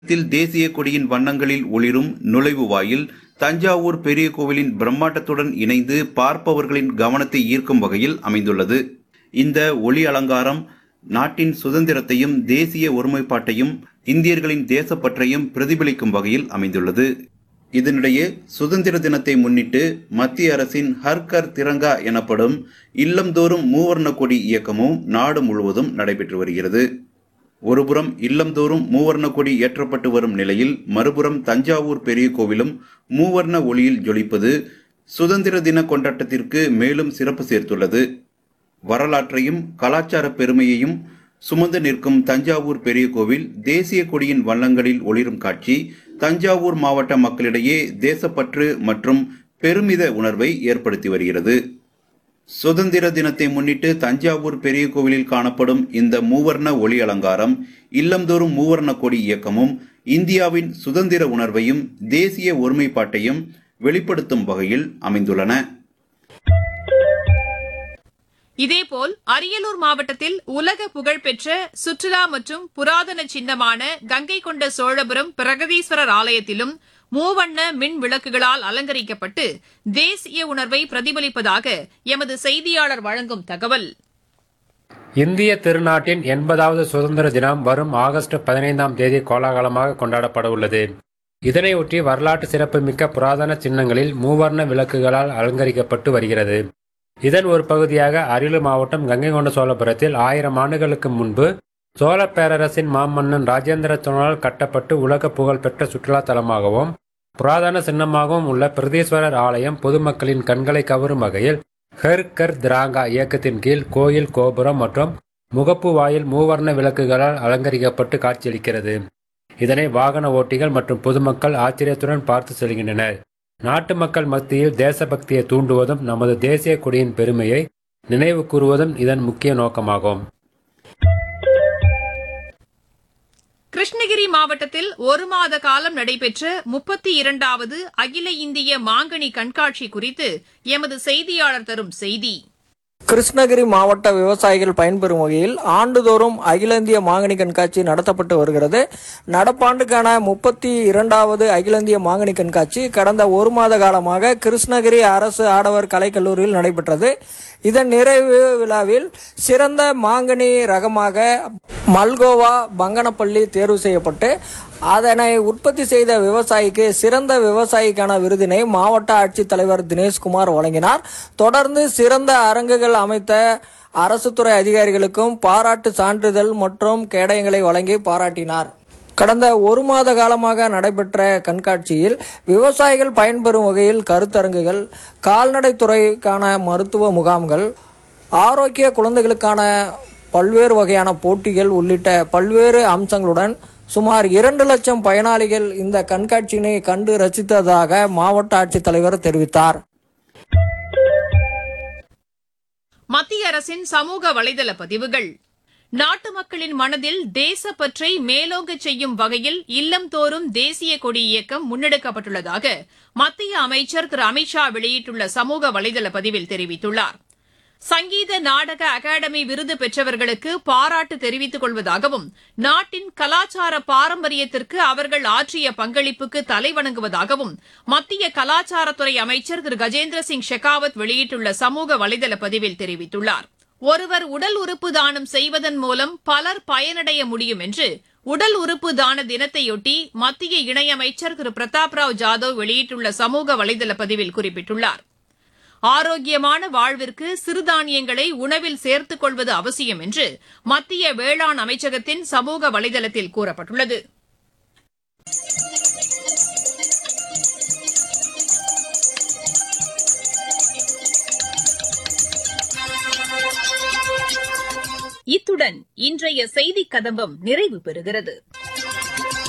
த்தில் தேசிய கொடியின் வண்ணங்களில் ஒளிரும் நுழைவு வாயில் தஞ்சாவூர் பெரிய கோவிலின் பிரம்மாண்டத்துடன் இணைந்து பார்ப்பவர்களின் கவனத்தை ஈர்க்கும் வகையில் அமைந்துள்ளது இந்த ஒளி அலங்காரம் நாட்டின் சுதந்திரத்தையும் தேசிய ஒருமைப்பாட்டையும் இந்தியர்களின் தேசப்பற்றையும் பிரதிபலிக்கும் வகையில் அமைந்துள்ளது இதனிடையே சுதந்திர தினத்தை முன்னிட்டு மத்திய அரசின் ஹர்கர் திரங்கா எனப்படும் இல்லந்தோறும் மூவர்ண கொடி இயக்கமும் நாடு முழுவதும் நடைபெற்று வருகிறது ஒருபுறம் இல்லந்தோறும் மூவர்ண கொடி ஏற்றப்பட்டு வரும் நிலையில் மறுபுறம் தஞ்சாவூர் பெரிய கோவிலும் மூவர்ண ஒளியில் ஜொலிப்பது சுதந்திர தின கொண்டாட்டத்திற்கு மேலும் சிறப்பு சேர்த்துள்ளது வரலாற்றையும் கலாச்சார பெருமையையும் சுமந்து நிற்கும் தஞ்சாவூர் பெரிய கோவில் தேசிய கொடியின் வண்ணங்களில் ஒளிரும் காட்சி தஞ்சாவூர் மாவட்ட மக்களிடையே தேசப்பற்று மற்றும் பெருமித உணர்வை ஏற்படுத்தி வருகிறது சுதந்திர தினத்தை முன்னிட்டு தஞ்சாவூர் பெரிய கோவிலில் காணப்படும் இந்த மூவர்ண ஒளி அலங்காரம் இல்லந்தோறும் மூவர்ண கொடி இயக்கமும் இந்தியாவின் சுதந்திர உணர்வையும் தேசிய ஒருமைப்பாட்டையும் வெளிப்படுத்தும் வகையில் அமைந்துள்ளன இதேபோல் அரியலூர் மாவட்டத்தில் உலக புகழ்பெற்ற சுற்றுலா மற்றும் புராதன சின்னமான கங்கை கொண்ட சோழபுரம் பிரகதீஸ்வரர் ஆலயத்திலும் மூவண்ண மின் விளக்குகளால் அலங்கரிக்கப்பட்டு தேசிய உணர்வை பிரதிபலிப்பதாக எமது செய்தியாளர் வழங்கும் தகவல் இந்திய திருநாட்டின் எண்பதாவது சுதந்திர தினம் வரும் ஆகஸ்ட் பதினைந்தாம் தேதி கோலாகலமாக கொண்டாடப்பட உள்ளது இதனையொட்டி வரலாற்று சிறப்புமிக்க புராதன சின்னங்களில் மூவர்ண விளக்குகளால் அலங்கரிக்கப்பட்டு வருகிறது இதன் ஒரு பகுதியாக அரியலூர் மாவட்டம் கங்கை கொண்ட சோழபுரத்தில் ஆயிரம் ஆண்டுகளுக்கு முன்பு சோழ பேரரசின் மாமன்னன் ராஜேந்திர சோழனால் கட்டப்பட்டு உலக புகழ்பெற்ற சுற்றுலா தலமாகவும் புராதன சின்னமாகவும் உள்ள பிரதீஸ்வரர் ஆலயம் பொதுமக்களின் கண்களை கவரும் வகையில் ஹெர் கர் திராங்கா இயக்கத்தின் கீழ் கோயில் கோபுரம் மற்றும் முகப்பு வாயில் மூவர்ண விளக்குகளால் அலங்கரிக்கப்பட்டு காட்சியளிக்கிறது இதனை வாகன ஓட்டிகள் மற்றும் பொதுமக்கள் ஆச்சரியத்துடன் பார்த்து செல்கின்றனர் நாட்டு மக்கள் மத்தியில் தேசபக்தியை தூண்டுவதும் நமது தேசிய கொடியின் பெருமையை நினைவு கூறுவதும் இதன் முக்கிய நோக்கமாகும் கிருஷ்ணகிரி மாவட்டத்தில் ஒரு மாத காலம் நடைபெற்ற முப்பத்தி இரண்டாவது அகில இந்திய மாங்கனி கண்காட்சி குறித்து எமது செய்தியாளர் தரும் செய்தி கிருஷ்ணகிரி மாவட்ட விவசாயிகள் பயன்பெறும் வகையில் ஆண்டுதோறும் அகில இந்திய மாங்கனி கண்காட்சி நடத்தப்பட்டு வருகிறது நடப்பாண்டுக்கான முப்பத்தி இரண்டாவது அகில இந்திய மாங்கனி கண்காட்சி கடந்த ஒரு மாத காலமாக கிருஷ்ணகிரி அரசு ஆடவர் கலைக்கல்லூரியில் நடைபெற்றது இதன் நிறைவு விழாவில் சிறந்த மாங்கனி ரகமாக மல்கோவா பங்கனப்பள்ளி தேர்வு செய்யப்பட்டு அதனை உற்பத்தி செய்த விவசாயிக்கு சிறந்த விவசாயிக்கான விருதினை மாவட்ட ஆட்சித்தலைவர் தினேஷ்குமார் வழங்கினார் தொடர்ந்து சிறந்த அரங்குகள் அமைத்த அரசு துறை அதிகாரிகளுக்கும் பாராட்டு சான்றிதழ் மற்றும் கேடயங்களை வழங்கி பாராட்டினார் கடந்த ஒரு மாத காலமாக நடைபெற்ற கண்காட்சியில் விவசாயிகள் பயன்பெறும் வகையில் கருத்தரங்குகள் கால்நடைத்துறைக்கான மருத்துவ முகாம்கள் ஆரோக்கிய குழந்தைகளுக்கான பல்வேறு வகையான போட்டிகள் உள்ளிட்ட பல்வேறு அம்சங்களுடன் சுமார் இரண்டு லட்சம் பயனாளிகள் இந்த கண்காட்சியினை கண்டு ரசித்ததாக மாவட்ட ஆட்சித்தலைவர் தெரிவித்தார் மத்திய அரசின் சமூக வலைதள பதிவுகள் நாட்டு மக்களின் மனதில் தேசப்பற்றை மேலோங்கச் செய்யும் வகையில் இல்லம்தோறும் தேசிய கொடி இயக்கம் முன்னெடுக்கப்பட்டுள்ளதாக மத்திய அமைச்சர் திரு அமித்ஷா வெளியிட்டுள்ள சமூக வலைதள பதிவில் தெரிவித்துள்ளார் சங்கீத நாடக அகாடமி விருது பெற்றவர்களுக்கு பாராட்டு தெரிவித்துக் கொள்வதாகவும் நாட்டின் கலாச்சார பாரம்பரியத்திற்கு அவர்கள் ஆற்றிய பங்களிப்புக்கு தலைவணங்குவதாகவும் மத்திய கலாச்சாரத்துறை அமைச்சர் திரு கஜேந்திர சிங் ஷெகாவத் வெளியிட்டுள்ள சமூக வலைதள பதிவில் தெரிவித்துள்ளார் ஒருவர் உடல் உறுப்பு தானம் செய்வதன் மூலம் பலர் பயனடைய முடியும் என்று உடல் உறுப்பு தான தினத்தையொட்டி மத்திய இணையமைச்சர் திரு பிரதாப் ராவ் ஜாதவ் வெளியிட்டுள்ள சமூக வலைதள பதிவில் குறிப்பிட்டுள்ளார் ஆரோக்கியமான வாழ்விற்கு சிறுதானியங்களை உணவில் சேர்த்துக் கொள்வது அவசியம் என்று மத்திய வேளாண் அமைச்சகத்தின் சமூக வலைதளத்தில் கூறப்பட்டுள்ளது இத்துடன் இன்றைய செய்திக் கதம்பம் நிறைவு பெறுகிறது